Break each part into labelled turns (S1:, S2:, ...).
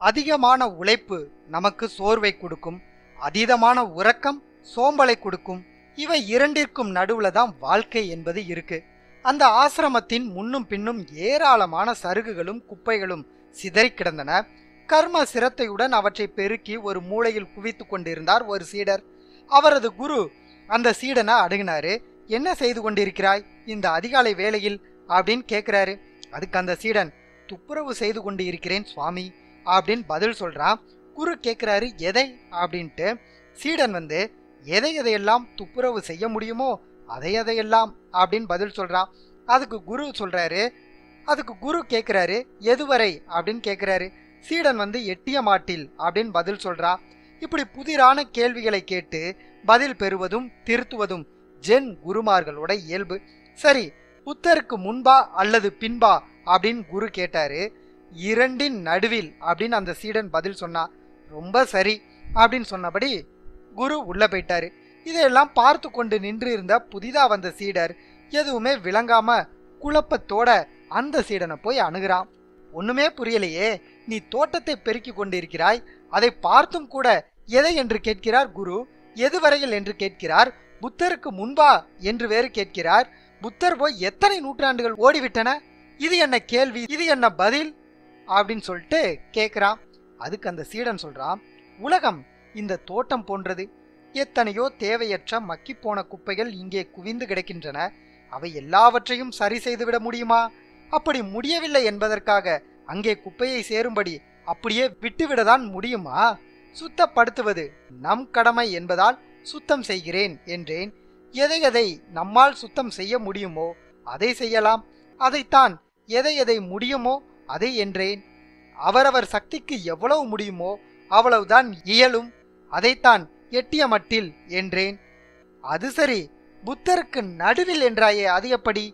S1: அதிகமான உழைப்பு நமக்கு சோர்வை கொடுக்கும் அதீதமான உறக்கம் சோம்பலை கொடுக்கும் இவை இரண்டிற்கும் நடுவுல தான் வாழ்க்கை என்பது இருக்கு அந்த ஆசிரமத்தின் முன்னும் பின்னும் ஏராளமான சருகுகளும் குப்பைகளும் சிதறி கிடந்தன கர்ம சிரத்தையுடன் அவற்றை பெருக்கி ஒரு மூலையில் குவித்து கொண்டிருந்தார் ஒரு சீடர் அவரது குரு அந்த சீடனை அணுகினாரு என்ன செய்து கொண்டிருக்கிறாய் இந்த அதிகாலை வேளையில் அப்படின்னு கேட்குறாரு அதுக்கு அந்த சீடன் துப்புரவு செய்து கொண்டு இருக்கிறேன் சுவாமி அப்படின்னு பதில் சொல்றான் குரு கேட்குறாரு எதை அப்படின்ட்டு சீடன் வந்து எதை எதையெல்லாம் துப்புரவு செய்ய முடியுமோ அதை எதையெல்லாம் அப்படின்னு பதில் சொல்றான் அதுக்கு குரு சொல்றாரு அதுக்கு குரு கேட்குறாரு எதுவரை அப்படின்னு கேட்குறாரு சீடன் வந்து எட்டிய மாட்டில் அப்படின்னு பதில் சொல்றான் இப்படி புதிரான கேள்விகளை கேட்டு பதில் பெறுவதும் திருத்துவதும் ஜென் குருமார்களோட இயல்பு சரி புத்தருக்கு முன்பா அல்லது பின்பா அப்படின்னு குரு கேட்டாரு இரண்டின் நடுவில் அப்படின்னு அந்த சீடன் பதில் சொன்னா ரொம்ப சரி அப்படின்னு சொன்னபடி குரு உள்ள போயிட்டாரு இதையெல்லாம் பார்த்து கொண்டு நின்று இருந்த புதிதா வந்த சீடர் எதுவுமே விளங்காம குழப்பத்தோட அந்த சீடனை போய் அணுகிறான் ஒண்ணுமே புரியலையே நீ தோட்டத்தை பெருக்கி கொண்டிருக்கிறாய் அதை பார்த்தும் கூட எதை என்று கேட்கிறார் குரு எது வரையில் என்று கேட்கிறார் புத்தருக்கு முன்பா என்று வேறு கேட்கிறார் புத்தர் போய் எத்தனை நூற்றாண்டுகள் ஓடிவிட்டன இது என்ன கேள்வி இது என்ன பதில் அப்படின்னு சொல்லிட்டு கேட்குறான் அதுக்கு அந்த சீடன் சொல்றான் உலகம் இந்த தோட்டம் போன்றது எத்தனையோ தேவையற்ற மக்கிப்போன குப்பைகள் இங்கே குவிந்து கிடக்கின்றன அவை எல்லாவற்றையும் சரி செய்துவிட முடியுமா அப்படி முடியவில்லை என்பதற்காக அங்கே குப்பையை சேரும்படி அப்படியே விட்டுவிடதான் முடியுமா சுத்தப்படுத்துவது நம் கடமை என்பதால் சுத்தம் செய்கிறேன் என்றேன் எதை எதை நம்மால் சுத்தம் செய்ய முடியுமோ அதை செய்யலாம் அதைத்தான் எதை எதை முடியுமோ அதை என்றேன் அவரவர் சக்திக்கு எவ்வளவு முடியுமோ அவ்வளவுதான் இயலும் அதைத்தான் எட்டிய மட்டில் என்றேன் அது சரி புத்தருக்கு நடுவில் என்றாயே அது எப்படி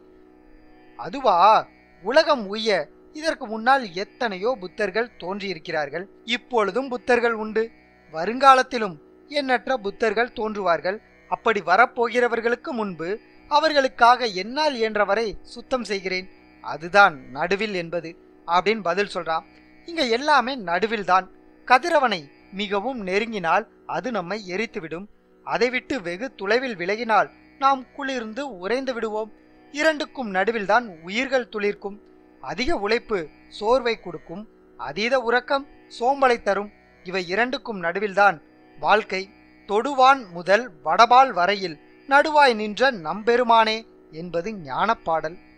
S1: அதுவா உலகம் உய்ய இதற்கு முன்னால் எத்தனையோ புத்தர்கள் தோன்றியிருக்கிறார்கள் இப்பொழுதும் புத்தர்கள் உண்டு வருங்காலத்திலும் எண்ணற்ற புத்தர்கள் தோன்றுவார்கள் அப்படி வரப்போகிறவர்களுக்கு முன்பு அவர்களுக்காக என்னால் இயன்றவரை சுத்தம் செய்கிறேன் அதுதான் நடுவில் என்பது அப்படின்னு பதில் சொல்றான் இங்க எல்லாமே நடுவில் தான் கதிரவனை மிகவும் நெருங்கினால் அது நம்மை எரித்துவிடும் அதை விட்டு வெகு தொலைவில் விலகினால் நாம் குளிர்ந்து உறைந்து விடுவோம் இரண்டுக்கும் நடுவில்தான் உயிர்கள் துளிர்க்கும் அதிக உழைப்பு சோர்வை கொடுக்கும் அதீத உறக்கம் சோம்பலை தரும் இவை இரண்டுக்கும் நடுவில்தான் வாழ்க்கை தொடுவான் முதல் வடபால் வரையில் நடுவாய் நின்ற நம்பெருமானே என்பது ஞானப்பாடல்